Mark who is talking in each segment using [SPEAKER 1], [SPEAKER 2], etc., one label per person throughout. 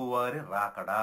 [SPEAKER 1] ప్రభువారి రాకడా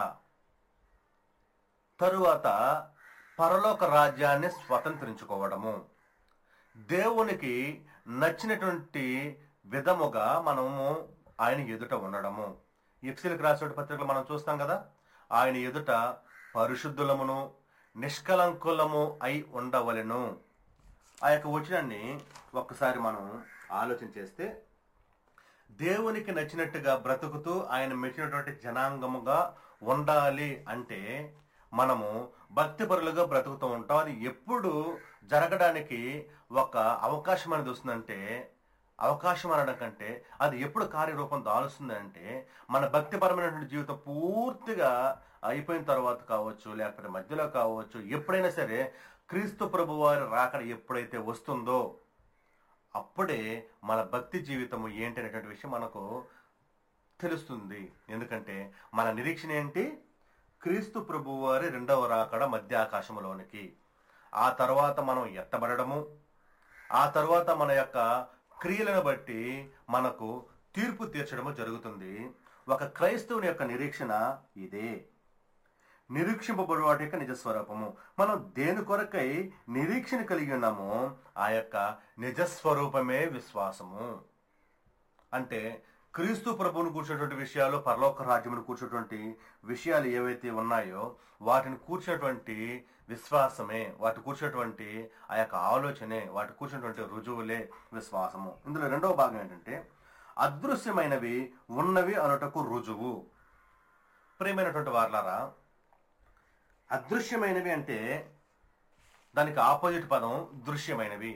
[SPEAKER 1] తరువాత పరలోక రాజ్యాన్ని స్వతంత్రించుకోవడము దేవునికి నచ్చినటువంటి విధముగా మనము ఆయన ఎదుట ఉండడము ఎక్సిల్కి రాసిన పత్రికలు మనం చూస్తాం కదా ఆయన ఎదుట పరిశుద్ధులమును నిష్కలంకులము అయి ఉండవలెను ఆ యొక్క వచనాన్ని ఒక్కసారి మనం ఆలోచన చేస్తే దేవునికి నచ్చినట్టుగా బ్రతుకుతూ ఆయన మెచ్చినటువంటి జనాంగముగా ఉండాలి అంటే మనము భక్తిపరులుగా బ్రతుకుతూ ఉంటాం అది ఎప్పుడు జరగడానికి ఒక అవకాశం అనేది వస్తుందంటే అవకాశం అనడం కంటే అది ఎప్పుడు కార్యరూపం దాలుస్తుంది అంటే మన భక్తిపరమైనటువంటి జీవితం పూర్తిగా అయిపోయిన తర్వాత కావచ్చు లేకపోతే మధ్యలో కావచ్చు ఎప్పుడైనా సరే క్రీస్తు ప్రభు వారి రాకడ ఎప్పుడైతే వస్తుందో అప్పుడే మన భక్తి జీవితము ఏంటి అనేటువంటి విషయం మనకు తెలుస్తుంది ఎందుకంటే మన నిరీక్షణ ఏంటి క్రీస్తు ప్రభు వారి రెండవ రాకడ మధ్య ఆకాశంలోనికి ఆ తర్వాత మనం ఎత్తబడము ఆ తర్వాత మన యొక్క క్రియలను బట్టి మనకు తీర్పు తీర్చడము జరుగుతుంది ఒక క్రైస్తవుని యొక్క నిరీక్షణ ఇదే నిరీక్షింపబడు వాటి యొక్క నిజస్వరూపము మనం దేని కొరకై నిరీక్షణ కలిగి ఉన్నామో ఆ యొక్క నిజస్వరూపమే విశ్వాసము అంటే క్రీస్తు ప్రభువును కూర్చున్నటువంటి విషయాలు పరలోక రాజ్యమును కూర్చున్నటువంటి విషయాలు ఏవైతే ఉన్నాయో వాటిని కూర్చున్నటువంటి విశ్వాసమే వాటి కూర్చున్నటువంటి ఆ యొక్క ఆలోచనే వాటి కూర్చున్నటువంటి రుజువులే విశ్వాసము ఇందులో రెండవ భాగం ఏంటంటే అదృశ్యమైనవి ఉన్నవి అనుటకు రుజువు ప్రియమైనటువంటి వార్లారా అదృశ్యమైనవి అంటే దానికి ఆపోజిట్ పదం దృశ్యమైనవి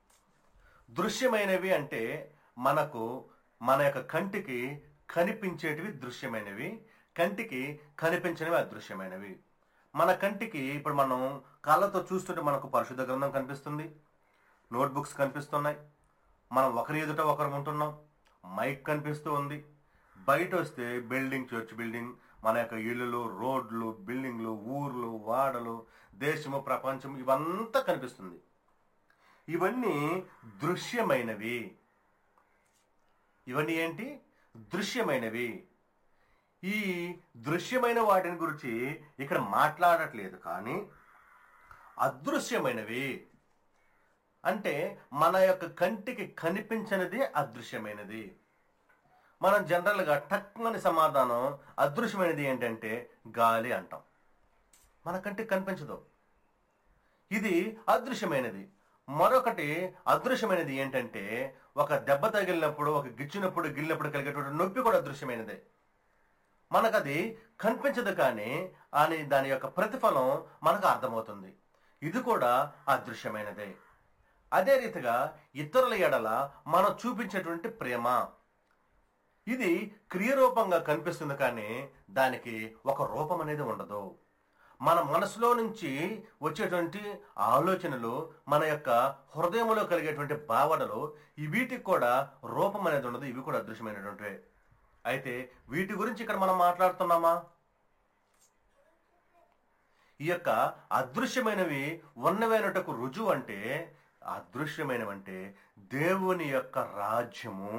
[SPEAKER 1] దృశ్యమైనవి అంటే మనకు మన యొక్క కంటికి కనిపించేటివి దృశ్యమైనవి కంటికి కనిపించనివి అదృశ్యమైనవి మన కంటికి ఇప్పుడు మనం కళ్ళతో చూస్తుంటే మనకు పరిశుద్ధ గ్రంథం కనిపిస్తుంది నోట్బుక్స్ కనిపిస్తున్నాయి మనం ఒకరి ఎదుట ఒకరు ఉంటున్నాం మైక్ కనిపిస్తూ ఉంది బయట వస్తే బిల్డింగ్ చర్చ్ బిల్డింగ్ మన యొక్క ఇల్లులు రోడ్లు బిల్డింగ్లు ఊర్లు వాడలు దేశము ప్రపంచం ఇవంతా కనిపిస్తుంది ఇవన్నీ దృశ్యమైనవి ఇవన్నీ ఏంటి దృశ్యమైనవి ఈ దృశ్యమైన వాటిని గురించి ఇక్కడ మాట్లాడట్లేదు కానీ అదృశ్యమైనవి అంటే మన యొక్క కంటికి కనిపించనిది అదృశ్యమైనది మనం జనరల్గా టక్మని సమాధానం అదృశ్యమైనది ఏంటంటే గాలి అంటాం మన కంటికి కనిపించదు ఇది అదృశ్యమైనది మరొకటి అదృశ్యమైనది ఏంటంటే ఒక దెబ్బ తగిలినప్పుడు ఒక గిచ్చినప్పుడు గిల్లినప్పుడు కలిగేటువంటి నొప్పి కూడా అదృశ్యమైనదే మనకది కనిపించదు కానీ అని దాని యొక్క ప్రతిఫలం మనకు అర్థమవుతుంది ఇది కూడా అదృశ్యమైనదే అదే రీతిగా ఇతరుల ఎడల మనం చూపించేటువంటి ప్రేమ ఇది క్రియరూపంగా కనిపిస్తుంది కానీ దానికి ఒక రూపం అనేది ఉండదు మన మనసులో నుంచి వచ్చేటువంటి ఆలోచనలు మన యొక్క హృదయంలో కలిగేటువంటి భావనలు ఈ వీటికి కూడా రూపం అనేది ఉండదు ఇవి కూడా అదృశ్యమైనటువంటివే అయితే వీటి గురించి ఇక్కడ మనం మాట్లాడుతున్నామా ఈ యొక్క అదృశ్యమైనవి ఉన్నవైనటకు రుజువు అంటే అదృశ్యమైనవంటే దేవుని యొక్క రాజ్యము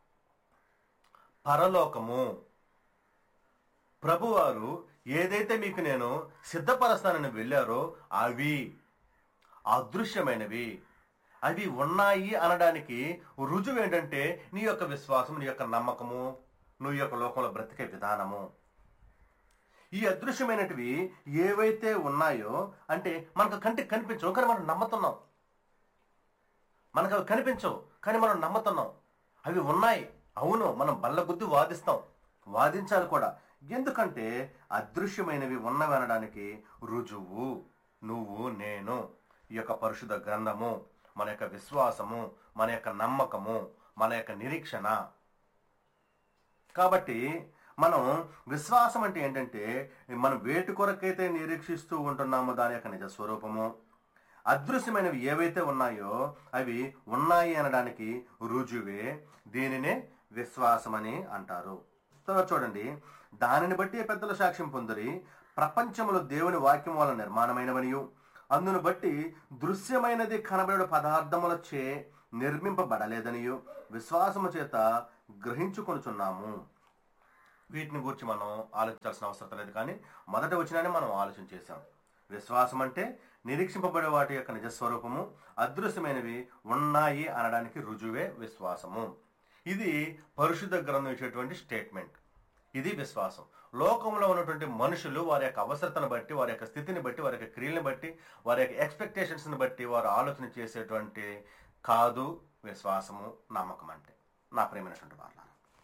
[SPEAKER 1] పరలోకము ప్రభువారు ఏదైతే మీకు నేను సిద్ధపరస్తానని వెళ్ళారో అవి అదృశ్యమైనవి అవి ఉన్నాయి అనడానికి రుజువు ఏంటంటే నీ యొక్క విశ్వాసం నీ యొక్క నమ్మకము నువ్వు యొక్క లోకంలో బ్రతికే విధానము ఈ అదృశ్యమైనటివి ఏవైతే ఉన్నాయో అంటే మనకు కంటికి కనిపించవు కానీ మనం నమ్ముతున్నాం మనకు అవి కనిపించవు కానీ మనం నమ్ముతున్నాం అవి ఉన్నాయి అవును మనం బల్ల గుద్ది వాదిస్తాం వాదించాలి కూడా ఎందుకంటే అదృశ్యమైనవి ఉన్నవి అనడానికి రుజువు నువ్వు నేను ఈ యొక్క పరిశుద్ధ గ్రంథము మన యొక్క విశ్వాసము మన యొక్క నమ్మకము మన యొక్క నిరీక్షణ కాబట్టి మనం విశ్వాసం అంటే ఏంటంటే మనం వేటి కొరకైతే నిరీక్షిస్తూ ఉంటున్నామో దాని యొక్క నిజ స్వరూపము అదృశ్యమైనవి ఏవైతే ఉన్నాయో అవి ఉన్నాయి అనడానికి రుజువే దీనినే విశ్వాసమని అంటారు తర్వాత చూడండి దానిని బట్టి పెద్దల సాక్ష్యం పొందిరి ప్రపంచంలో దేవుని వాక్యం వల్ల నిర్మాణమైనవనియు అందును బట్టి దృశ్యమైనది కనబడే పదార్థములచే నిర్మింపబడలేదనియు విశ్వాసము చేత గ్రహించుకొనుచున్నాము వీటిని గురించి మనం ఆలోచించాల్సిన అవసరం లేదు కానీ మొదట వచ్చినానే మనం ఆలోచన చేశాం విశ్వాసం అంటే నిరీక్షింపబడే వాటి యొక్క నిజస్వరూపము అదృశ్యమైనవి ఉన్నాయి అనడానికి రుజువే విశ్వాసము ఇది పరిశుద్ధ గ్రంథం ఇచ్చేటువంటి స్టేట్మెంట్ ఇది విశ్వాసం లోకంలో ఉన్నటువంటి మనుషులు వారి యొక్క అవసరతను బట్టి వారి యొక్క స్థితిని బట్టి వారి యొక్క క్రియలను బట్టి వారి యొక్క ఎక్స్పెక్టేషన్స్ని బట్టి వారు ఆలోచన చేసేటువంటి కాదు విశ్వాసము నమ్మకం అంటే నా ప్రేమైనటువంటి వాళ్ళ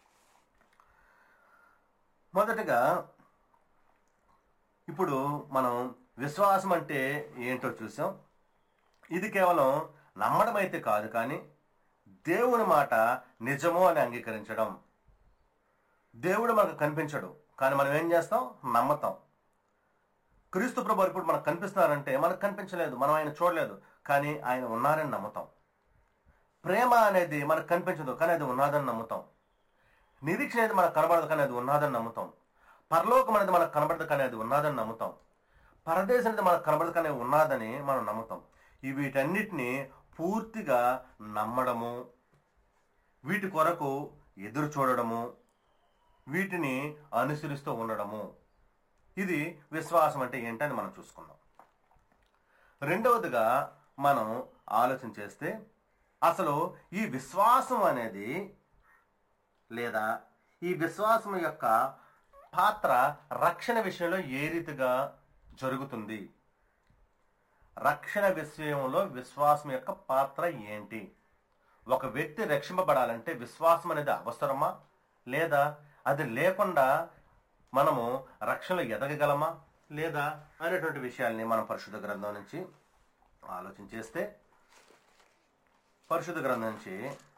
[SPEAKER 1] మొదటగా ఇప్పుడు మనం విశ్వాసం అంటే ఏంటో చూసాం ఇది కేవలం నమ్మడం అయితే కాదు కానీ దేవుని మాట నిజము అని అంగీకరించడం దేవుడు మనకు కనిపించడు కానీ మనం ఏం చేస్తాం నమ్మతాం క్రీస్తు ప్రభు ఇప్పుడు మనకు కనిపిస్తున్నారంటే మనకు కనిపించలేదు మనం ఆయన చూడలేదు కానీ ఆయన ఉన్నారని నమ్ముతాం ప్రేమ అనేది మనకు కనిపించదు కానీ అది ఉన్నదని నమ్ముతాం నిరీక్షణ అనేది మనకు కనబడదు కానీ అది ఉన్నదని నమ్ముతాం పరలోకం అనేది మనకు కనబడదు కానీ అది ఉన్నదని నమ్ముతాం పరదేశం అనేది మనకు కనబడదు కానీ ఉన్నదని మనం నమ్ముతాం ఈ వీటన్నిటిని పూర్తిగా నమ్మడము వీటి కొరకు ఎదురు చూడడము వీటిని అనుసరిస్తూ ఉండడము ఇది విశ్వాసం అంటే ఏంటని మనం చూసుకుందాం రెండవదిగా మనం ఆలోచన చేస్తే అసలు ఈ విశ్వాసం అనేది లేదా ఈ విశ్వాసం యొక్క పాత్ర రక్షణ విషయంలో ఏ రీతిగా జరుగుతుంది రక్షణ విషయంలో విశ్వాసం యొక్క పాత్ర ఏంటి ఒక వ్యక్తి రక్షింపబడాలంటే విశ్వాసం అనేది అవసరమా లేదా అది లేకుండా మనము రక్షణలో ఎదగగలమా లేదా అనేటువంటి విషయాల్ని మనం పరిశుద్ధ గ్రంథం నుంచి ఆలోచన చేస్తే పరిశుద్ధ గ్రంథం నుంచి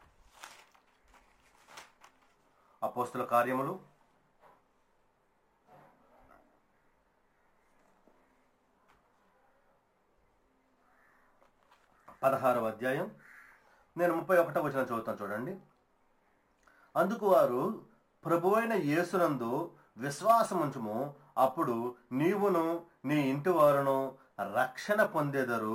[SPEAKER 1] అపోస్తుల కార్యములు పదహారవ అధ్యాయం నేను ముప్పై ఒకటో వచనం చదువుతాను చూడండి అందుకు వారు ప్రభు అయిన యేసునందు విశ్వాసముంచుము అప్పుడు నీవును నీ ఇంటి వారును రక్షణ పొందెదరు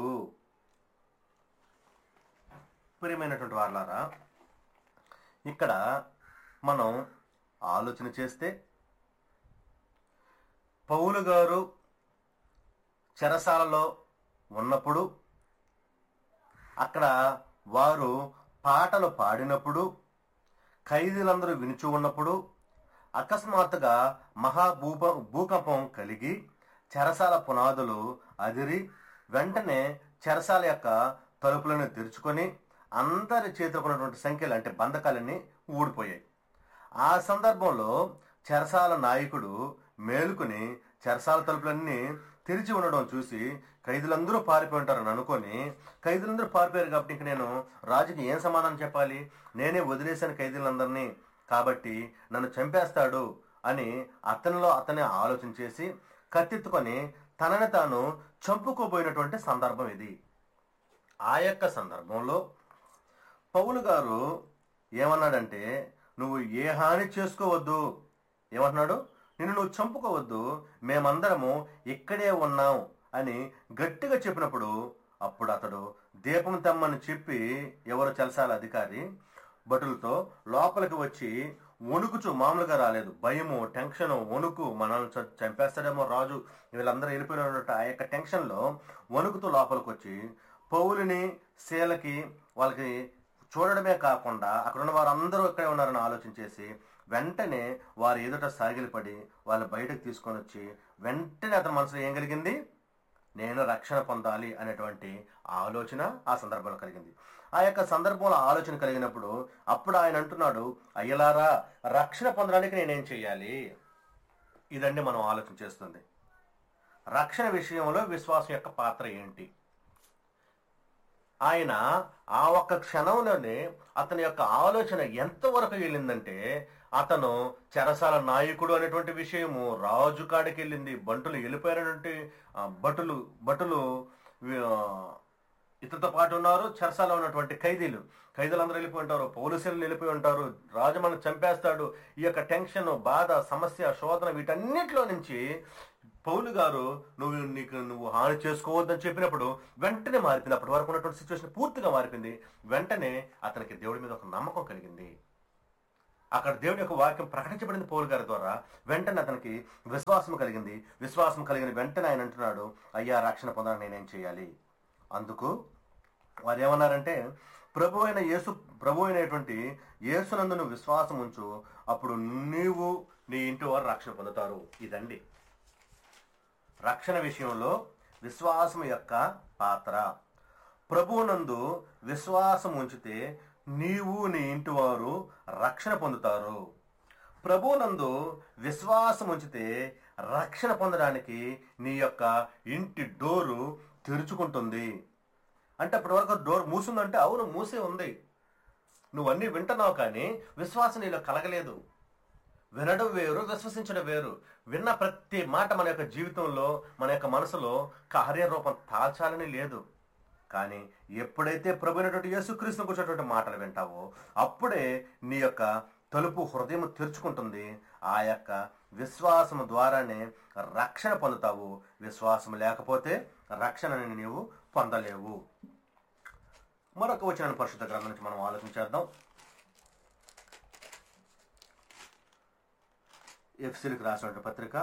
[SPEAKER 1] ప్రియమైనటువంటి వాళ్ళారా ఇక్కడ మనం ఆలోచన చేస్తే పౌలు గారు చెరసాలలో ఉన్నప్పుడు అక్కడ వారు పాటలు పాడినప్పుడు ఖైదీలందరూ వినుచు ఉన్నప్పుడు అకస్మాత్తుగా మహాభూప భూకంపం కలిగి చెరసాల పునాదులు అదిరి వెంటనే చెరసాల యొక్క తలుపులను తెరుచుకొని అందరి చేతుకున్నటువంటి సంఖ్యలు అంటే బంధకాలన్నీ ఊడిపోయాయి ఆ సందర్భంలో చెరసాల నాయకుడు మేలుకుని చెరసాల తలుపులన్నీ తెరిచి ఉండడం చూసి ఖైదీలందరూ పారిపోయి ఉంటారని అనుకొని ఖైదీలందరూ పారిపోయారు కాబట్టి ఇంక నేను రాజుకి ఏం సమాధానం చెప్పాలి నేనే వదిలేశాను ఖైదీలందరినీ కాబట్టి నన్ను చంపేస్తాడు అని అతనిలో అతనే ఆలోచన చేసి కత్తెత్తుకొని తనని తాను చంపుకోబోయినటువంటి సందర్భం ఇది ఆ యొక్క సందర్భంలో పౌలు గారు ఏమన్నాడంటే నువ్వు ఏ హాని చేసుకోవద్దు ఏమంటున్నాడు నిన్ను నువ్వు చంపుకోవద్దు మేమందరము ఇక్కడే ఉన్నాం అని గట్టిగా చెప్పినప్పుడు అప్పుడు అతడు దీపం తెమ్మని చెప్పి ఎవరు చెలసాల అధికారి భటులతో లోపలికి వచ్చి వణుకుచు మామూలుగా రాలేదు భయము టెన్షన్ వణుకు మనల్ని చ- చంపేస్తాడేమో రాజు వీళ్ళందరూ వెళ్ళిపోయిన ఆ యొక్క టెన్షన్లో వణుకుతూ లోపలికి వచ్చి పౌలుని శీలకి వాళ్ళకి చూడడమే కాకుండా అక్కడ ఉన్న వారందరూ ఇక్కడే ఉన్నారని ఆలోచన చేసి వెంటనే వారి ఎదుట సాగిలపడి వాళ్ళు బయటకు తీసుకొని వచ్చి వెంటనే అతని మనసులో ఏం కలిగింది నేను రక్షణ పొందాలి అనేటువంటి ఆలోచన ఆ సందర్భంలో కలిగింది ఆ యొక్క సందర్భంలో ఆలోచన కలిగినప్పుడు అప్పుడు ఆయన అంటున్నాడు అయ్యలారా రక్షణ పొందడానికి నేనేం చేయాలి ఇదండి మనం ఆలోచన చేస్తుంది రక్షణ విషయంలో విశ్వాసం యొక్క పాత్ర ఏంటి ఆయన ఆ ఒక్క క్షణంలోనే అతని యొక్క ఆలోచన ఎంతవరకు వెళ్ళిందంటే అతను చెరసాల నాయకుడు అనేటువంటి విషయము రాజు కాడికి వెళ్ళింది బంటులు వెళ్ళిపోయినటువంటి ఆ, భటులు భటులు ఆ, ఇతనితో పాటు ఉన్నారు చెరసాల ఉన్నటువంటి ఖైదీలు ఖైదీలందరూ వెళ్ళిపోయి ఉంటారు పోలీసులు వెళ్ళిపోయి ఉంటారు రాజు మనం చంపేస్తాడు ఈ యొక్క టెన్షన్ బాధ సమస్య శోధన వీటన్నిటిలో నుంచి పౌలు గారు నువ్వు నీకు నువ్వు హాని చేసుకోవద్దని చెప్పినప్పుడు వెంటనే మారిపోయింది అప్పటి వరకు ఉన్నటువంటి సిచ్యువేషన్ పూర్తిగా మారిపోయింది వెంటనే అతనికి దేవుడి మీద ఒక నమ్మకం కలిగింది అక్కడ దేవుని యొక్క వాక్యం ప్రకటించబడింది పౌలు గారి ద్వారా వెంటనే అతనికి విశ్వాసం కలిగింది విశ్వాసం కలిగిన వెంటనే ఆయన అంటున్నాడు అయ్యా రక్షణ పొందడానికి నేనేం చేయాలి అందుకు వారు ఏమన్నారంటే ప్రభు అయిన యేసు ప్రభు అయినటువంటి యేసునందు నువ్వు విశ్వాసం ఉంచు అప్పుడు నీవు నీ ఇంటి వారు రక్షణ పొందుతారు ఇదండి రక్షణ విషయంలో విశ్వాసం యొక్క పాత్ర ప్రభువునందు విశ్వాసం ఉంచితే నీవు నీ ఇంటి వారు రక్షణ పొందుతారు ప్రభువునందు విశ్వాసం ఉంచితే రక్షణ పొందడానికి నీ యొక్క ఇంటి డోరు తెరుచుకుంటుంది అంటే అప్పటి వరకు డోర్ మూసిందంటే అవును మూసే ఉంది నువ్వు అన్నీ వింటున్నావు కానీ విశ్వాసం నీలో కలగలేదు వినడం వేరు విశ్వసించడం వేరు విన్న ప్రతి మాట మన యొక్క జీవితంలో మన యొక్క మనసులో కార్యరూపం తాల్చాలని లేదు కానీ ఎప్పుడైతే ప్రభునటువంటి యేసుక్రీస్తుకు వచ్చేటువంటి మాటలు వింటావో అప్పుడే నీ యొక్క తలుపు హృదయం తెరుచుకుంటుంది ఆ యొక్క విశ్వాసం ద్వారానే రక్షణ పొందుతావు విశ్వాసం లేకపోతే రక్షణని నీవు పొందలేవు మరొక వచ్చిన పరిశుద్ధ గ్రంథం నుంచి మనం ఆలోచించేద్దాం ఎఫ్సిల్కి రాసినటువంటి పత్రిక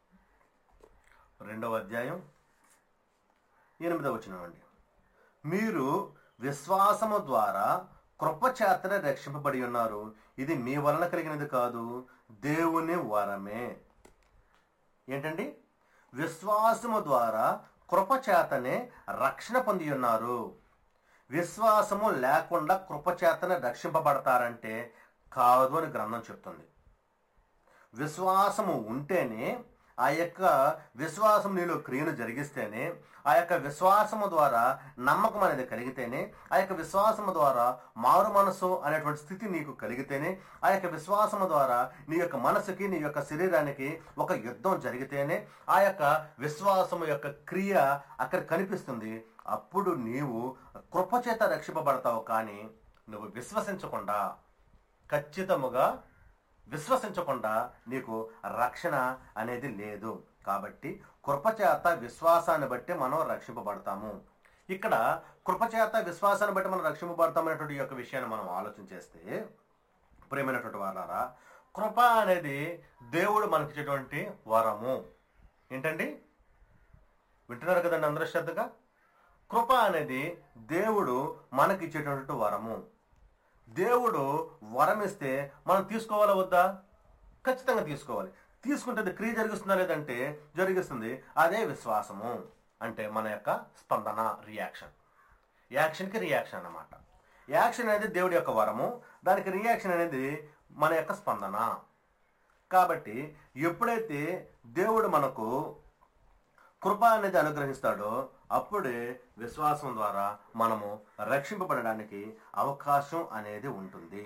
[SPEAKER 1] రెండవ అధ్యాయం ఎనిమిదవ వచనం అండి మీరు విశ్వాసము ద్వారా కృపచేతనే రక్షింపబడి ఉన్నారు ఇది మీ వలన కలిగినది కాదు దేవుని వరమే ఏంటండి విశ్వాసము ద్వారా కృపచేతనే రక్షణ పొంది ఉన్నారు విశ్వాసము లేకుండా కృపచేతనే రక్షింపబడతారంటే కాదు అని గ్రంథం చెప్తుంది విశ్వాసము ఉంటేనే ఆ యొక్క విశ్వాసం నీలో క్రియను జరిగిస్తేనే ఆ యొక్క విశ్వాసము ద్వారా నమ్మకం అనేది కలిగితేనే ఆ యొక్క విశ్వాసము ద్వారా మారు మనసు అనేటువంటి స్థితి నీకు కలిగితేనే ఆ యొక్క విశ్వాసము ద్వారా నీ యొక్క మనసుకి నీ యొక్క శరీరానికి ఒక యుద్ధం జరిగితేనే ఆ యొక్క విశ్వాసము యొక్క క్రియ అక్కడ కనిపిస్తుంది అప్పుడు నీవు కృపచేత రక్షింపబడతావు కానీ నువ్వు విశ్వసించకుండా ఖచ్చితముగా విశ్వసించకుండా నీకు రక్షణ అనేది లేదు కాబట్టి కృపచేత విశ్వాసాన్ని బట్టి మనం రక్షింపబడతాము ఇక్కడ కృపచేత విశ్వాసాన్ని బట్టి మనం రక్షింపబడతామనేటువంటి యొక్క విషయాన్ని మనం ఆలోచన చేస్తే ప్రేమైనటువంటి వారారా కృప అనేది దేవుడు మనకిచ్చేటువంటి వరము ఏంటండి వింటున్నారు కదండి అందరూ శ్రద్ధగా కృప అనేది దేవుడు మనకిచ్చేటువంటి వరము దేవుడు వరం ఇస్తే మనం తీసుకోవాలా వద్దా ఖచ్చితంగా తీసుకోవాలి తీసుకుంటే అది క్రియ జరిగిస్తుందా లేదంటే జరిగిస్తుంది అదే విశ్వాసము అంటే మన యొక్క స్పందన రియాక్షన్ యాక్షన్కి రియాక్షన్ అన్నమాట యాక్షన్ అనేది దేవుడి యొక్క వరము దానికి రియాక్షన్ అనేది మన యొక్క స్పందన కాబట్టి ఎప్పుడైతే దేవుడు మనకు కృప అనేది అనుగ్రహిస్తాడో అప్పుడే విశ్వాసం ద్వారా మనము రక్షింపబడడానికి అవకాశం అనేది ఉంటుంది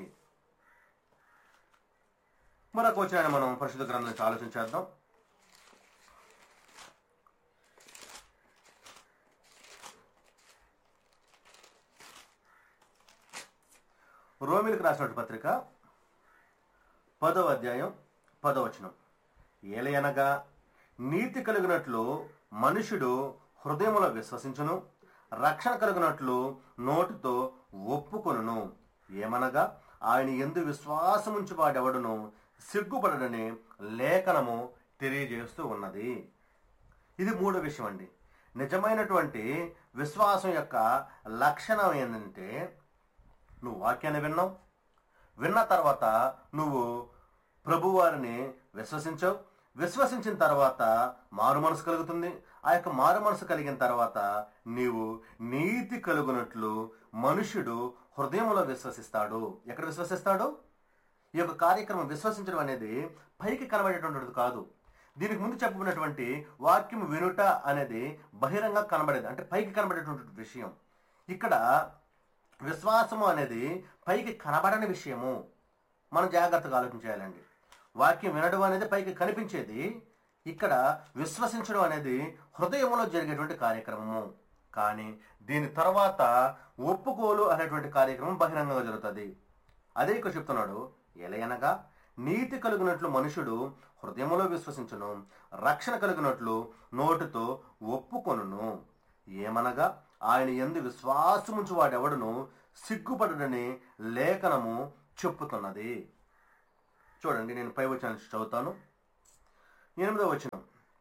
[SPEAKER 1] మరొక వచ్చిన మనం పరిశుద్ధ గ్రంథం నుంచి ఆలోచించేద్దాం రోమిలకు రాసినటువంటి పత్రిక పదవ అధ్యాయం పదవచనం ఏలయనగా నీతి కలిగినట్లు మనుషుడు హృదయములో విశ్వసించును రక్షణ కలిగినట్లు నోటితో ఒప్పుకొనును ఏమనగా ఆయన ఎందు విశ్వాసముంచి వాడెవడును సిగ్గుపడడని లేఖనము తెలియజేస్తూ ఉన్నది ఇది మూడో విషయం అండి నిజమైనటువంటి విశ్వాసం యొక్క లక్షణం ఏంటంటే నువ్వు వాక్యాన్ని విన్నావు విన్న తర్వాత నువ్వు ప్రభువారిని విశ్వసించావు విశ్వసించిన తర్వాత మారు మనసు కలుగుతుంది ఆ యొక్క మారు మనసు కలిగిన తర్వాత నీవు నీతి కలుగునట్లు మనుషుడు హృదయంలో విశ్వసిస్తాడు ఎక్కడ విశ్వసిస్తాడు ఈ యొక్క కార్యక్రమం విశ్వసించడం అనేది పైకి కనబడేటువంటిది కాదు దీనికి ముందు చెప్పబడినటువంటి వాక్యం వినుట అనేది బహిరంగ కనబడేది అంటే పైకి కనబడేటువంటి విషయం ఇక్కడ విశ్వాసము అనేది పైకి కనబడని విషయము మనం జాగ్రత్తగా ఆలోచించాలండి వాక్యం వినడం అనేది పైకి కనిపించేది ఇక్కడ విశ్వసించడం అనేది హృదయంలో జరిగేటువంటి కార్యక్రమము కానీ దీని తర్వాత ఒప్పుకోలు అనేటువంటి కార్యక్రమం బహిరంగంగా జరుగుతుంది అదే ఇక్కడ చెప్తున్నాడు ఎలయనగా నీతి కలిగినట్లు మనుషుడు హృదయములో విశ్వసించును రక్షణ కలిగినట్లు నోటితో ఒప్పుకొనును ఏమనగా ఆయన ఎందు విశ్వాసముంచు వాడెవడును సిగ్గుపడడని లేఖనము చెప్పుతున్నది చూడండి నేను పై వచనం చదువుతాను ఎనిమిదో వచనం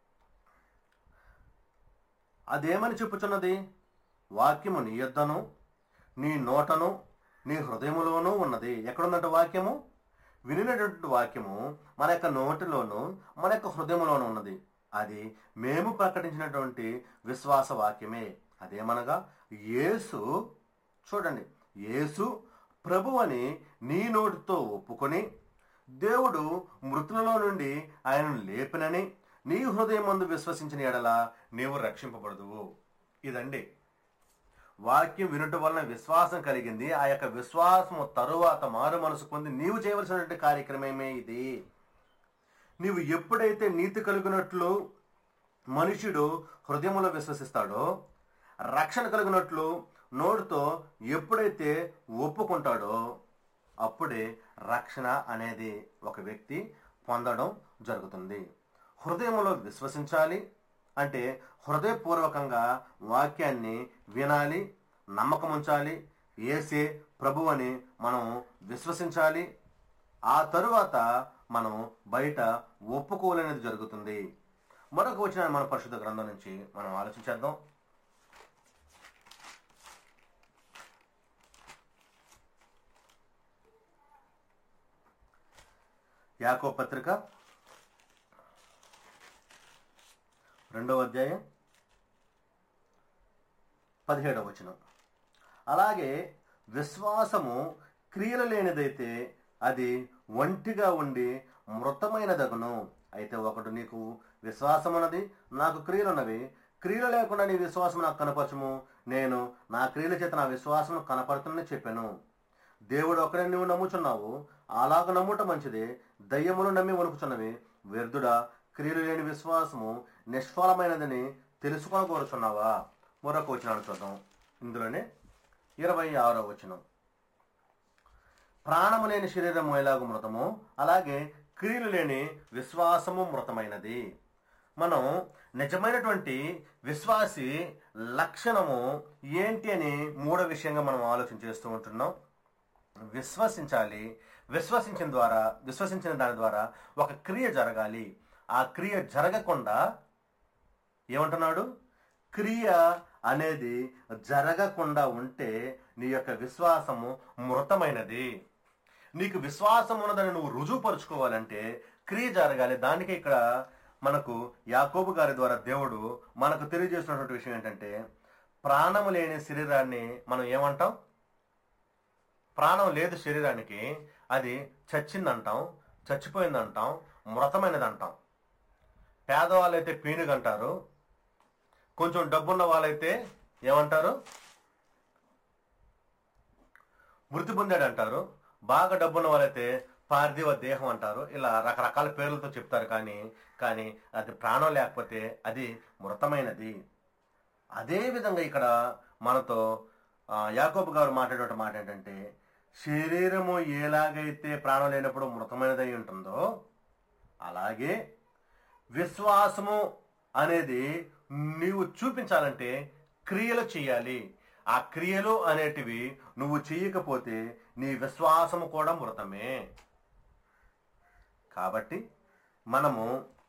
[SPEAKER 1] అదేమని చెప్పుచున్నది వాక్యము నీ యొద్దను నీ నోటను నీ హృదయములోనూ ఉన్నది ఎక్కడుందంట వాక్యము వినినటువంటి వాక్యము మన యొక్క నోటిలోను మన యొక్క హృదయములోనూ ఉన్నది అది మేము ప్రకటించినటువంటి విశ్వాస వాక్యమే అదేమనగా యేసు చూడండి యేసు ప్రభు అని నీ నోటితో ఒప్పుకొని దేవుడు మృతులలో నుండి ఆయనను లేపినని నీ హృదయం మందు విశ్వసించిన ఎడల నీవు రక్షింపబడదువు ఇదండి వాక్యం వినుట వలన విశ్వాసం కలిగింది ఆ యొక్క విశ్వాసము తరువాత మారు మనసు పొంది నీవు చేయవలసినటువంటి కార్యక్రమమే ఇది నీవు ఎప్పుడైతే నీతి కలిగినట్లు మనుషుడు హృదయంలో విశ్వసిస్తాడో రక్షణ కలిగినట్లు నోటితో ఎప్పుడైతే ఒప్పుకుంటాడో అప్పుడే రక్షణ అనేది ఒక వ్యక్తి పొందడం జరుగుతుంది హృదయంలో విశ్వసించాలి అంటే హృదయపూర్వకంగా వాక్యాన్ని వినాలి నమ్మకం ఉంచాలి ఏసే ప్రభు అని మనం విశ్వసించాలి ఆ తరువాత మనం బయట ఒప్పుకోలేనిది జరుగుతుంది మరొక వచ్చిన మన పరిశుద్ధ గ్రంథం నుంచి మనం ఆలోచించేద్దాం యాకో పత్రిక రెండవ అధ్యాయం పదిహేడవ వచనం అలాగే విశ్వాసము క్రియలు లేనిదైతే అది ఒంటిగా ఉండి మృతమైనదగును అయితే ఒకడు నీకు విశ్వాసం ఉన్నది నాకు క్రియలు ఉన్నవి క్రియలు లేకుండా నీ విశ్వాసం నాకు కనపరచము నేను నా క్రియల చేత నా విశ్వాసం కనపడుతుందని చెప్పాను దేవుడు ఒకడే నువ్వు నమ్ముచున్నావు అలాగ నమ్ముట మంచిది దయ్యములు నమ్మి వణుకుచున్నవి వ్యర్థుడా క్రియలు లేని విశ్వాసము నిష్ఫలమైనదని తెలుసుకొని కోరుచున్నావా మరొక వచనాన్ని చూద్దాం ఇందులోనే ఇరవై ఆరో వచనం ప్రాణము లేని శరీరము ఎలాగో మృతము అలాగే క్రియలు లేని విశ్వాసము మృతమైనది మనం నిజమైనటువంటి విశ్వాసి లక్షణము ఏంటి అని మూడో విషయంగా మనం ఆలోచన చేస్తూ ఉంటున్నాం విశ్వసించాలి విశ్వసించిన ద్వారా విశ్వసించిన దాని ద్వారా ఒక క్రియ జరగాలి ఆ క్రియ జరగకుండా ఏమంటున్నాడు క్రియ అనేది జరగకుండా ఉంటే నీ యొక్క విశ్వాసము మృతమైనది నీకు విశ్వాసం ఉన్నదని నువ్వు రుజువుపరుచుకోవాలంటే క్రియ జరగాలి దానికి ఇక్కడ మనకు యాకోబు గారి ద్వారా దేవుడు మనకు తెలియజేసినటువంటి విషయం ఏంటంటే ప్రాణము లేని శరీరాన్ని మనం ఏమంటాం ప్రాణం లేదు శరీరానికి అది చచ్చిందంటాం చచ్చిపోయిందంటాం మృతమైనది అంటాం పేదవాళ్ళైతే పీనుగ అంటారు కొంచెం డబ్బున్న వాళ్ళైతే ఏమంటారు మృతి పొందాడు అంటారు బాగా డబ్బున్న వాళ్ళైతే పార్థివ దేహం అంటారు ఇలా రకరకాల పేర్లతో చెప్తారు కానీ కానీ అది ప్రాణం లేకపోతే అది మృతమైనది అదే విధంగా ఇక్కడ మనతో ఆ, యాకోబు గారు మాట్లాడే మాట ఏంటంటే శరీరము ఎలాగైతే ప్రాణం లేనప్పుడు మృతమైనదై ఉంటుందో అలాగే విశ్వాసము అనేది నీవు చూపించాలంటే క్రియలు చేయాలి ఆ క్రియలు అనేటివి నువ్వు చేయకపోతే నీ విశ్వాసము కూడా మృతమే కాబట్టి మనము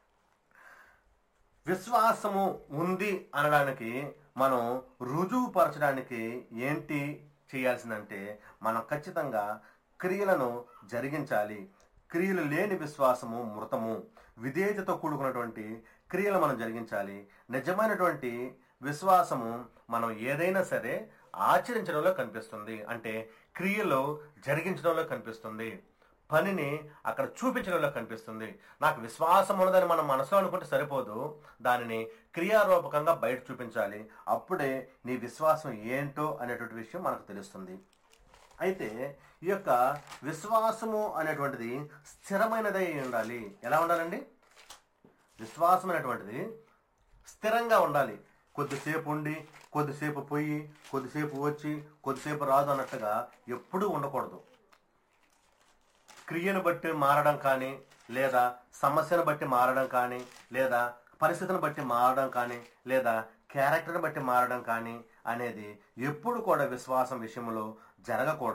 [SPEAKER 1] విశ్వాసము ఉంది అనడానికి మనం రుజువుపరచడానికి ఏంటి చేయాల్సిందంటే మనం ఖచ్చితంగా క్రియలను జరిగించాలి క్రియలు లేని విశ్వాసము మృతము విధేయతతో కూడుకున్నటువంటి క్రియలు మనం జరిగించాలి నిజమైనటువంటి విశ్వాసము మనం ఏదైనా సరే ఆచరించడంలో కనిపిస్తుంది అంటే క్రియలు జరిగించడంలో కనిపిస్తుంది పనిని అక్కడ చూపించడంలో కనిపిస్తుంది నాకు విశ్వాసం ఉన్నదని మనం మనసులో అనుకుంటే సరిపోదు దానిని క్రియారూపకంగా బయట చూపించాలి అప్పుడే నీ విశ్వాసం ఏంటో అనేటువంటి విషయం మనకు తెలుస్తుంది అయితే ఈ యొక్క విశ్వాసము అనేటువంటిది స్థిరమైనదై ఉండాలి ఎలా ఉండాలండి విశ్వాసం అనేటువంటిది స్థిరంగా ఉండాలి కొద్దిసేపు ఉండి కొద్దిసేపు పోయి కొద్దిసేపు వచ్చి కొద్దిసేపు రాదు అన్నట్టుగా ఎప్పుడూ ఉండకూడదు క్రియను బట్టి మారడం కానీ లేదా సమస్యను బట్టి మారడం కానీ లేదా పరిస్థితిని బట్టి మారడం కానీ లేదా క్యారెక్టర్ని బట్టి మారడం కానీ అనేది ఎప్పుడు కూడా విశ్వాసం విషయంలో జరగకూడదు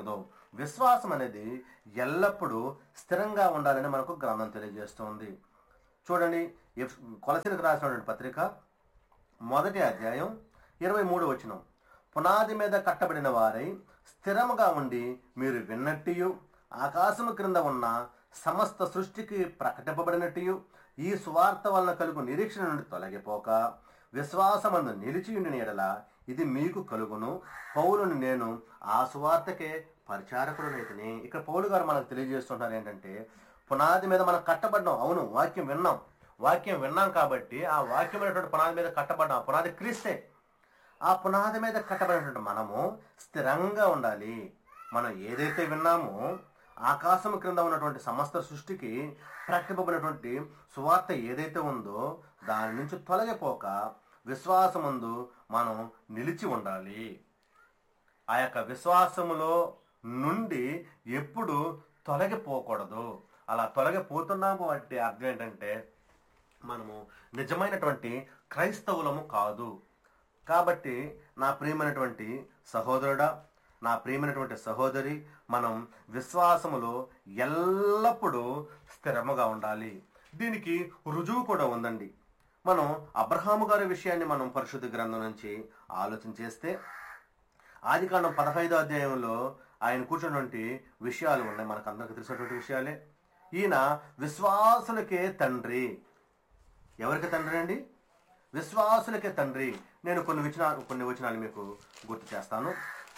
[SPEAKER 1] విశ్వాసం అనేది ఎల్లప్పుడూ స్థిరంగా ఉండాలని మనకు గ్రంథం తెలియజేస్తుంది చూడండి ఎఫ్- కొలసీలకు రాసినటువంటి పత్రిక మొదటి అధ్యాయం ఇరవై మూడు వచనం పునాది మీద కట్టబడిన వారై స్థిరముగా ఉండి మీరు విన్నట్టియు ఆకాశము క్రింద ఉన్న సమస్త సృష్టికి ప్రకటింపబడినట్టు ఈ సువార్త వలన కలుగు నిరీక్షణ నుండి తొలగిపోక విశ్వాసమందు నిలిచి ఉండిన ఎడల ఇది మీకు కలుగును పౌలుని నేను ఆ సువార్తకే పరిచారకుడునైతిని ఇక్కడ పౌలు గారు మనకు తెలియజేస్తుంటారు ఏంటంటే పునాది మీద మనం కట్టబడ్డాం అవును వాక్యం విన్నాం వాక్యం విన్నాం కాబట్టి ఆ వాక్యమైనటువంటి పునాది మీద కట్టబడ్డాం ఆ పునాది క్రీస్తే ఆ పునాది మీద కట్టబడినటువంటి మనము స్థిరంగా ఉండాలి మనం ఏదైతే విన్నామో ఆకాశం క్రింద ఉన్నటువంటి సమస్త సృష్టికి ప్రకటింపబడినటువంటి సువార్త ఏదైతే ఉందో దాని నుంచి తొలగిపోక విశ్వాసమందు మనం నిలిచి ఉండాలి ఆ యొక్క విశ్వాసములో నుండి ఎప్పుడు తొలగిపోకూడదు అలా తొలగిపోతున్నాము అంటే అర్థం ఏంటంటే మనము నిజమైనటువంటి క్రైస్తవులము కాదు కాబట్టి నా ప్రియమైనటువంటి సహోదరుడా నా ప్రియమైనటువంటి సహోదరి మనం విశ్వాసములో ఎల్లప్పుడూ స్థిరముగా ఉండాలి దీనికి రుజువు కూడా ఉందండి మనం అబ్రహాము గారి విషయాన్ని మనం పరిశుద్ధ గ్రంథం నుంచి ఆలోచన చేస్తే ఆదికాండం పదహైదో అధ్యాయంలో ఆయన కూర్చున్నటువంటి విషయాలు ఉన్నాయి మనకు అందరికి తెలిసినటువంటి విషయాలే ఈయన విశ్వాసులకే తండ్రి ఎవరికి తండ్రి అండి విశ్వాసులకే తండ్రి నేను కొన్ని వచనా కొన్ని వచనాలు మీకు గుర్తు చేస్తాను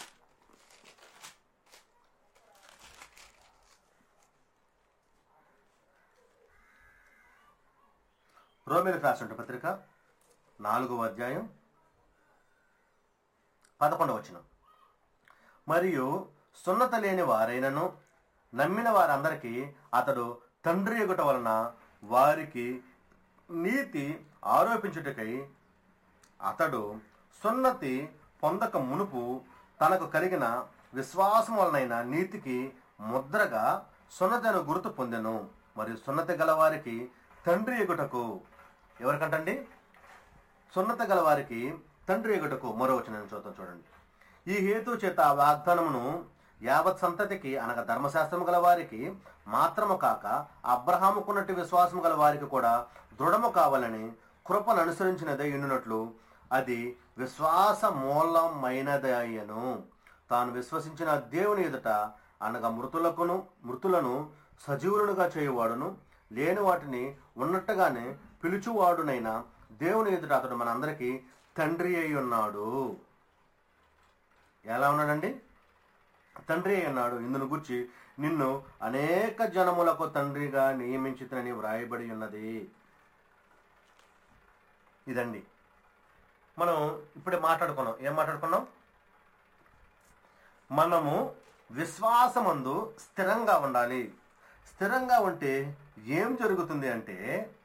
[SPEAKER 1] రోమిలకు రాసిన పత్రిక నాలుగవ అధ్యాయం పదకొండవ వచనం మరియు సున్నత లేని వారైనను నమ్మిన వారందరికీ అతడు తండ్రి ఎగుట వలన వారికి నీతి ఆరోపించుటకై అతడు సున్నతి పొందక మునుపు తనకు కలిగిన విశ్వాసం వలనైన నీతికి ముద్రగా సున్నతను గుర్తు పొందెను మరియు సున్నతి గలవారికి తండ్రి ఎగుటకు ఎవరికంటండి సున్నత గల వారికి తండ్రి ఎగుటకు మరో వచనం చూద్దాం చూడండి ఈ హేతు చేత ఆ వాగ్దానమును యావత్ సంతతికి అనగా ధర్మశాస్త్రము గల వారికి మాత్రము కాక అబ్రహాముకున్నట్టు విశ్వాసము గల వారికి కూడా దృఢము కావాలని కృపను అనుసరించినదే ఉండినట్లు అది విశ్వాస మూలమైనదయ్యను తాను విశ్వసించిన దేవుని ఎదుట అనగా మృతులకును మృతులను సజీవులుగా చేయువాడును లేని వాటిని ఉన్నట్టుగానే పిలుచువాడునైనా దేవుని ఎదుట అతడు మనందరికీ తండ్రి అయి ఉన్నాడు ఎలా ఉన్నాడండి తండ్రి అయి ఉన్నాడు ఇందును గురించి నిన్ను అనేక జనములకు తండ్రిగా నియమించుతనని వ్రాయబడి ఉన్నది ఇదండి మనం ఇప్పుడే మాట్లాడుకున్నాం ఏం మాట్లాడుకున్నాం మనము విశ్వాసమందు స్థిరంగా ఉండాలి స్థిరంగా ఉంటే ఏం జరుగుతుంది అంటే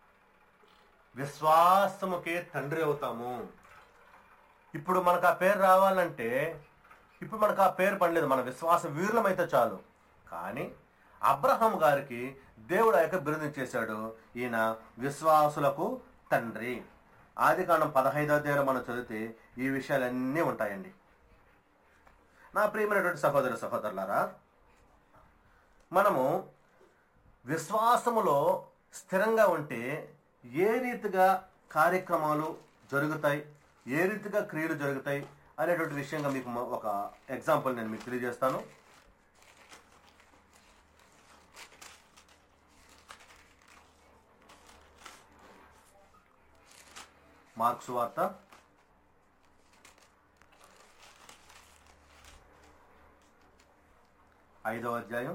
[SPEAKER 1] విశ్వాసముకే తండ్రి అవుతాము ఇప్పుడు మనకు ఆ పేరు రావాలంటే ఇప్పుడు మనకు ఆ పేరు పడలేదు మన విశ్వాస వీరులమైతే చాలు కానీ అబ్రహం గారికి దేవుడు ఆ యొక్క బిరుదు చేశాడు ఈయన విశ్వాసులకు తండ్రి ఆది కాండం పదహైదో అధ్యాయం మనం చదివితే ఈ విషయాలన్నీ ఉంటాయండి నా ప్రియమైనటువంటి సహోదర సహోదరులారా మనము విశ్వాసములో స్థిరంగా ఉంటే ఏ రీతిగా కార్యక్రమాలు జరుగుతాయి ఏ రీతిగా క్రియలు జరుగుతాయి అనేటువంటి విషయంగా మీకు మ- ఒక ఎగ్జాంపుల్ నేను మీకు తెలియజేస్తాను మార్క్స్ వార్త ఐదవ అధ్యాయం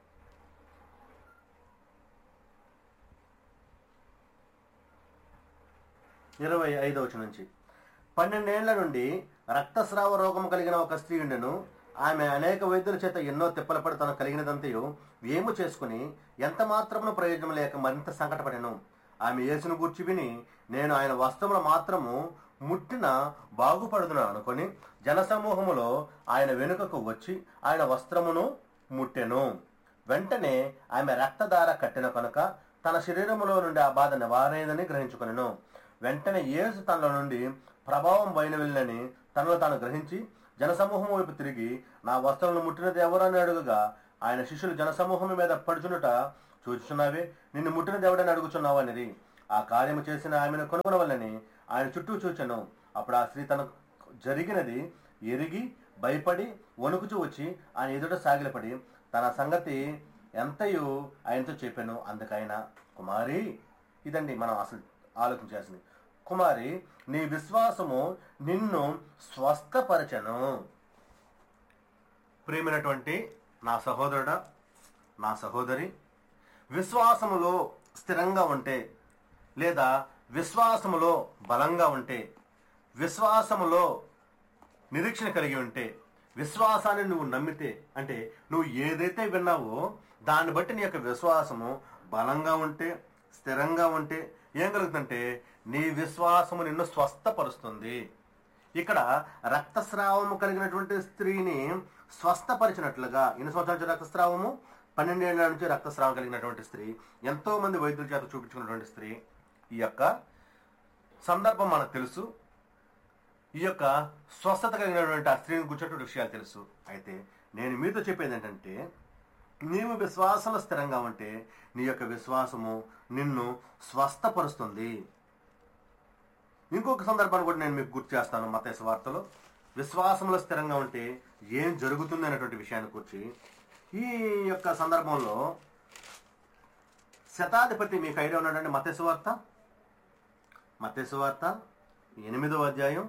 [SPEAKER 1] ఇరవై ఐదవ వచనం నుంచి పన్నెండేళ్ల నుండి రక్తస్రావ రోగం కలిగిన ఒక స్త్రీ ఉండెను ఆమె అనేక వైద్యుల చేత ఎన్నో తిప్పల పడి తనకు కలిగినదంతయు వేము చేసుకుని ఎంత మాత్రమును ప్రయోజనం లేక మరింత సంకటపడెను ఆమె యేసును గూర్చి విని నేను ఆయన వస్త్రముల మాత్రము ముట్టిన బాగుపడుదును అనుకొని జనసమూహములో ఆయన వెనుకకు వచ్చి ఆయన వస్త్రమును ముట్టెను వెంటనే ఆమె రక్తధార కట్టిన కనుక తన శరీరములో నుండి ఆ బాధ నివారైందని గ్రహించుకొనెను వెంటనే యేసు తనలో నుండి ప్రభావం బయలు వెళ్ళని తనలో తాను గ్రహించి జనసమూహం వైపు తిరిగి నా వస్త్రములను ముట్టినది ఎవరు అని అడుగుగా ఆయన శిష్యులు జనసమూహం మీద పడుచునుట చూచుచున్నావే నిన్ను ముట్టినది ఎవడని అడుగుచున్నావు అనేది ఆ కార్యము చేసిన ఆమెను కనుగొనవలని ఆయన చుట్టూ చూచెను అప్పుడు ఆ స్త్రీ తనకు జరిగినది ఎరిగి భయపడి వణుకుచూ వచ్చి ఆయన ఎదుట సాగిలపడి తన సంగతి ఎంతయు ఆయనతో చెప్పాను అందుకైన కుమారి ఇదండి మనం అసలు ఆలోచించాల్సింది కుమారి నీ విశ్వాసము నిన్ను స్వస్థపరచను ప్రియమైనటువంటి నా సహోదరుడా నా సహోదరి విశ్వాసములో స్థిరంగా ఉంటే లేదా విశ్వాసములో బలంగా ఉంటే విశ్వాసములో నిరీక్షణ కలిగి ఉంటే విశ్వాసాన్ని నువ్వు నమ్మితే అంటే నువ్వు ఏదైతే విన్నావో దాన్ని బట్టి నీ యొక్క విశ్వాసము బలంగా ఉంటే స్థిరంగా ఉంటే ఏం కలుగుతుందంటే నీ విశ్వాసము నిన్ను స్వస్థపరుస్తుంది ఇక్కడ రక్తస్రావము కలిగినటువంటి స్త్రీని స్వస్థపరిచినట్లుగా ఎన్ని సంవత్సరాల నుంచి రక్తస్రావము పన్నెండేళ్ల నుంచి రక్తస్రావం కలిగినటువంటి స్త్రీ ఎంతో మంది వైద్యుల చేత చూపించుకున్నటువంటి స్త్రీ ఈ యొక్క సందర్భం మనకు తెలుసు ఈ యొక్క స్వస్థత కలిగినటువంటి ఆ స్త్రీని కూర్చున్నటువంటి విషయాలు తెలుసు అయితే నేను మీతో చెప్పేది ఏంటంటే నీవు విశ్వాసంలో స్థిరంగా ఉంటే నీ యొక్క విశ్వాసము నిన్ను స్వస్థపరుస్తుంది ఇంకొక సందర్భాన్ని కూడా నేను మీకు గుర్తు చేస్తాను మతేశ్వ వార్తలో విశ్వాసంలో స్థిరంగా ఉంటే ఏం జరుగుతుంది అనేటువంటి విషయాన్ని కూర్చి ఈ యొక్క సందర్భంలో శతాధిపతి మీకు ఐడియా ఉన్నాడండి మతేశ్వ వార్త మతేశ్వ వార్త ఎనిమిదో అధ్యాయం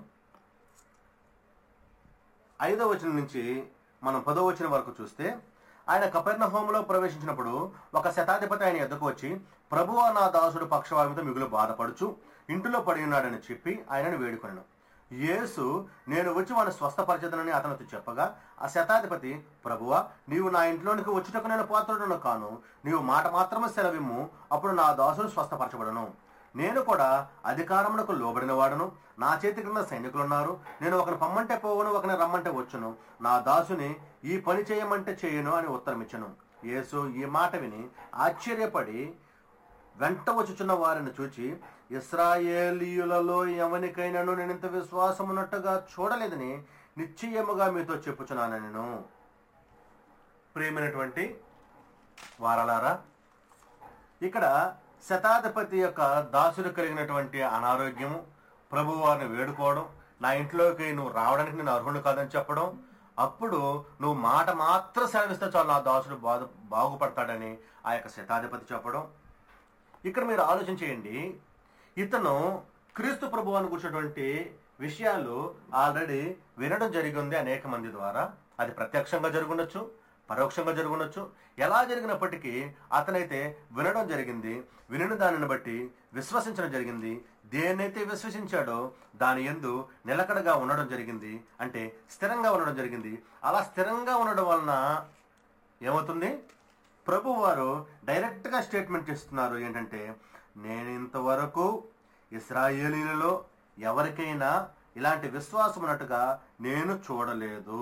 [SPEAKER 1] ఐదో వచనం నుంచి మనం పదో వచనం వరకు చూస్తే ఆయన కపెర్ణ హోంలో ప్రవేశించినప్పుడు ఒక శతాధిపతి ఆయన ఎద్దకు వచ్చి ప్రభువా నా దాసుడు పక్షవామితో మిగులు బాధపడుచు ఇంటిలో పడి ఉన్నాడని చెప్పి ఆయనను వేడుకొనను యేసు నేను వచ్చి వాడిని స్వస్థపరచదనని అతనితో చెప్పగా ఆ శతాధిపతి ప్రభువా నీవు నా ఇంట్లోనికి వచ్చుటకు నేను పాత్రుడను కాను నీవు మాట మాత్రమే సెలవిమ్ము అప్పుడు నా దాసుడు స్వస్థపరచబడను నేను కూడా అధికారమునకు లోబడిన వాడును నా చేతి క్రింద సైనికులు ఉన్నారు నేను ఒకని పమ్మంటే పోవును ఒకని రమ్మంటే వచ్చును నా దాసుని ఈ పని చేయమంటే చేయను అని ఉత్తరం ఇచ్చను యేసు ఈ మాట విని ఆశ్చర్యపడి వెంట వచ్చుచున్న వారిని చూచి ఇస్రాయేలీయులలో ఎవనికైనాను నేను ఇంత విశ్వాసమున్నట్టుగా చూడలేదని నిశ్చయముగా మీతో చెప్పుచున్నాను నేను ప్రేమైనటువంటి వారలారా ఇక్కడ శతాధిపతి యొక్క దాసుడు కలిగినటువంటి అనారోగ్యము ప్రభువారిని వేడుకోవడం నా ఇంట్లోకి నువ్వు రావడానికి నేను అర్హుడు కాదని చెప్పడం అప్పుడు నువ్వు మాట మాత్రం సెలవిస్తే చాలు నా దాసుడు బాధ బాగుపడతాడని ఆ యొక్క శతాధిపతి చెప్పడం ఇక్కడ మీరు ఆలోచన చేయండి ఇతను క్రీస్తు ప్రభువాన్ని కూర్చున్నటువంటి విషయాలు ఆల్రెడీ వినడం జరిగింది అనేక మంది ద్వారా అది ప్రత్యక్షంగా జరుగుండొచ్చు పరోక్షంగా జరుగుండొచ్చు ఎలా జరిగినప్పటికీ అతనైతే వినడం జరిగింది వినిన దానిని బట్టి విశ్వసించడం జరిగింది దేన్నైతే విశ్వసించాడో దాని ఎందు నిలకడగా ఉండడం జరిగింది అంటే స్థిరంగా ఉండడం జరిగింది అలా స్థిరంగా ఉండడం వలన ఏమవుతుంది ప్రభు వారు డైరెక్ట్గా స్టేట్మెంట్ ఇస్తున్నారు ఏంటంటే నేను ఇంతవరకు ఇస్రాయేలీలలో ఎవరికైనా ఇలాంటి విశ్వాసం ఉన్నట్టుగా నేను చూడలేదు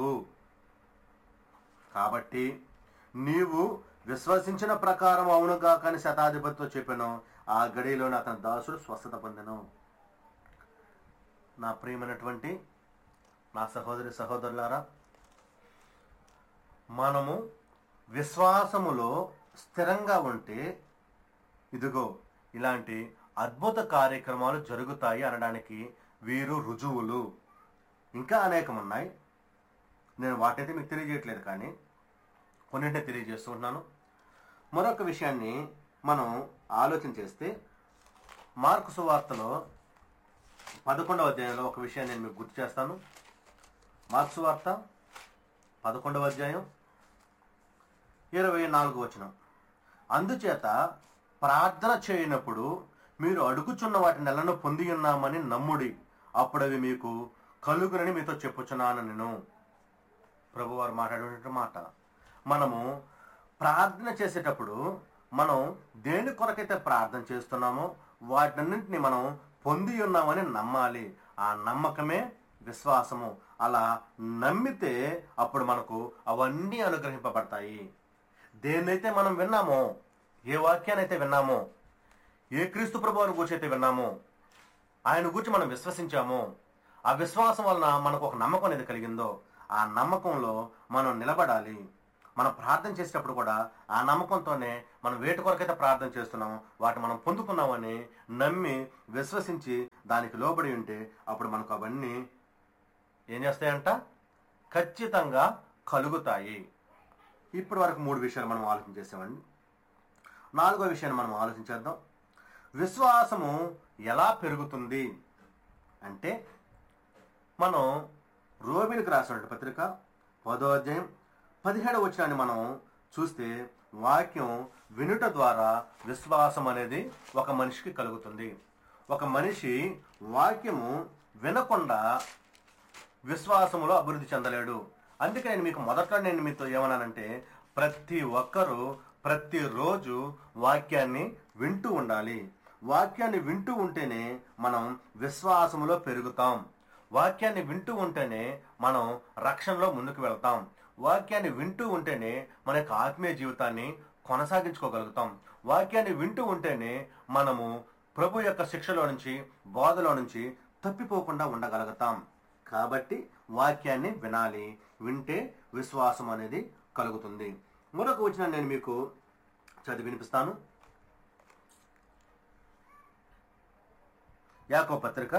[SPEAKER 1] కాబట్టి నీవు విశ్వసించిన ప్రకారం అవునుగా కానీ శతాధిపతితో చెప్పాను ఆ గడిలోనే అతని దాసుడు స్వస్థత పొందెను నా ప్రియమైనటువంటి నా సహోదరి సహోదరులారా మనము విశ్వాసములో స్థిరంగా ఉంటే ఇదిగో ఇలాంటి అద్భుత కార్యక్రమాలు జరుగుతాయి అనడానికి వీరు రుజువులు ఇంకా అనేకం ఉన్నాయి నేను వాటైతే మీకు తెలియజేయట్లేదు కానీ కొన్నింటిని తెలియజేస్తున్నాను మరొక విషయాన్ని మనం ఆలోచన చేస్తే మార్కు సువార్తలో పదకొండవ అధ్యాయంలో ఒక విషయాన్ని నేను మీకు గుర్తు చేస్తాను మార్కు సువార్త పదకొండవ అధ్యాయం ఇరవై నాలుగు వచనం అందుచేత ప్రార్థన చేయనప్పుడు మీరు అడుగుచున్న వాటి నెలను పొంది ఉన్నామని నమ్ముడి అప్పుడు అవి మీకు కలుగునని మీతో చెప్పుచున్నాను నేను ప్రభువారు మాట్లాడేటువంటి మాట మనము ప్రార్థన చేసేటప్పుడు మనం దేని కొరకైతే ప్రార్థన చేస్తున్నామో వాటన్నింటిని మనం పొంది ఉన్నామని నమ్మాలి ఆ నమ్మకమే విశ్వాసము అలా నమ్మితే అప్పుడు మనకు అవన్నీ అనుగ్రహింపబడతాయి దేన్నైతే మనం విన్నామో ఏ వాక్యాన్ని అయితే విన్నామో ఏ క్రీస్తు ప్రభువాని గురించి అయితే విన్నామో ఆయన గురించి మనం విశ్వసించామో ఆ విశ్వాసం వలన మనకు ఒక నమ్మకం అనేది కలిగిందో ఆ నమ్మకంలో మనం నిలబడాలి మనం ప్రార్థన చేసేటప్పుడు కూడా ఆ నమ్మకంతోనే మనం వేటి కొరకైతే ప్రార్థన చేస్తున్నాం వాటి మనం పొందుకున్నామని నమ్మి విశ్వసించి దానికి లోబడి ఉంటే అప్పుడు మనకు అవన్నీ ఏం చేస్తాయంట ఖచ్చితంగా కలుగుతాయి ఇప్పటి వరకు మూడు విషయాలు మనం ఆలోచన చేసామండి నాలుగో విషయాన్ని మనం ఆలోచించేద్దాం విశ్వాసము ఎలా పెరుగుతుంది అంటే మనం రోమిలకు రాసినటువంటి పత్రిక పదో అధ్యాయం పదిహేడు వచ్చినాన్ని మనం చూస్తే వాక్యం వినుట ద్వారా విశ్వాసం అనేది ఒక మనిషికి కలుగుతుంది ఒక మనిషి వాక్యము వినకుండా విశ్వాసములో అభివృద్ధి చెందలేడు అందుకే నేను మీకు మొదట్లో నేను మీతో ఏమన్నానంటే ప్రతి ఒక్కరూ ప్రతిరోజు వాక్యాన్ని వింటూ ఉండాలి వాక్యాన్ని వింటూ ఉంటేనే మనం విశ్వాసములో పెరుగుతాం వాక్యాన్ని వింటూ ఉంటేనే మనం రక్షణలో ముందుకు వెళ్తాం వాక్యాన్ని వింటూ ఉంటేనే మన యొక్క ఆత్మీయ జీవితాన్ని కొనసాగించుకోగలుగుతాం వాక్యాన్ని వింటూ ఉంటేనే మనము ప్రభు యొక్క శిక్షలో నుంచి బోధలో నుంచి తప్పిపోకుండా ఉండగలుగుతాం కాబట్టి వాక్యాన్ని వినాలి వింటే విశ్వాసం అనేది కలుగుతుంది మరొక వచ్చిన నేను మీకు చదివి వినిపిస్తాను యాకో పత్రిక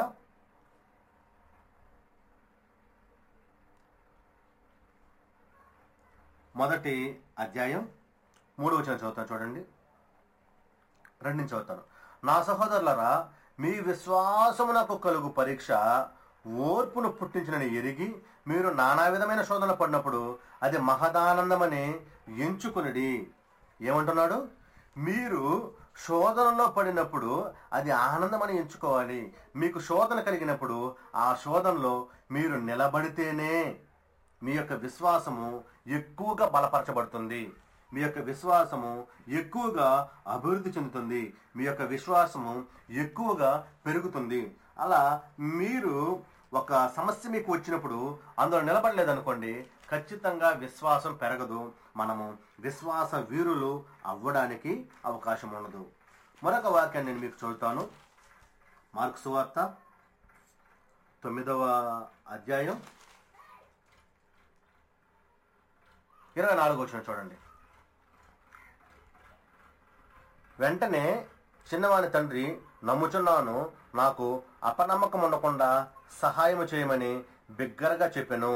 [SPEAKER 1] మొదటి అధ్యాయం మూడు వచ్చిన చదువుతాను చూడండి రెండు నుంచి చదువుతాను నా సహోదరులరా మీ విశ్వాసమునకు కలుగు పరీక్ష ఓర్పును పుట్టించినని ఎరిగి మీరు నానా విధమైన శోధన పడినప్పుడు అది మహదానందమని ఎంచుకునిడి ఏమంటున్నాడు మీరు శోధనలో పడినప్పుడు అది ఆనందమని ఎంచుకోవాలి మీకు శోధన కలిగినప్పుడు ఆ శోధనలో మీరు నిలబడితేనే మీ యొక్క విశ్వాసము ఎక్కువగా బలపరచబడుతుంది మీ యొక్క విశ్వాసము ఎక్కువగా అభివృద్ధి చెందుతుంది మీ యొక్క విశ్వాసము ఎక్కువగా పెరుగుతుంది అలా మీరు ఒక సమస్య మీకు వచ్చినప్పుడు అందులో నిలబడలేదనుకోండి ఖచ్చితంగా విశ్వాసం పెరగదు మనము విశ్వాస వీరులు అవ్వడానికి అవకాశం ఉండదు మరొక వాక్యాన్ని నేను మీకు చదువుతాను మార్క్స్ వార్త తొమ్మిదవ అధ్యాయం ఇరవై నాలుగు వచ్చిన చూడండి వెంటనే చిన్నవాని తండ్రి నమ్ముచున్నాను నాకు అపనమ్మకం ఉండకుండా సహాయం చేయమని బిగ్గరగా చెప్పాను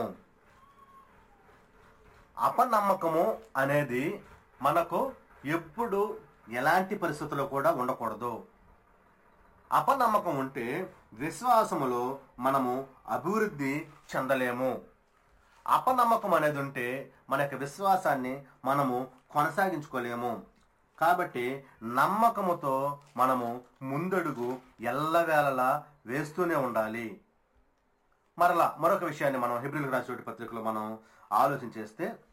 [SPEAKER 1] అపనమ్మకము అనేది మనకు ఎప్పుడు ఎలాంటి పరిస్థితుల్లో కూడా ఉండకూడదు అపనమ్మకం ఉంటే విశ్వాసములో మనము అభివృద్ధి చెందలేము అపనమ్మకం అనేది ఉంటే మన యొక్క విశ్వాసాన్ని మనము కొనసాగించుకోలేము కాబట్టి నమ్మకముతో మనము ముందడుగు ఎల్లవేళలా వేస్తూనే ఉండాలి మరలా మరొక విషయాన్ని మనం హిబ్రిల్ రాసినటువంటి పత్రికలో మనం ఆలోచన చేస్తే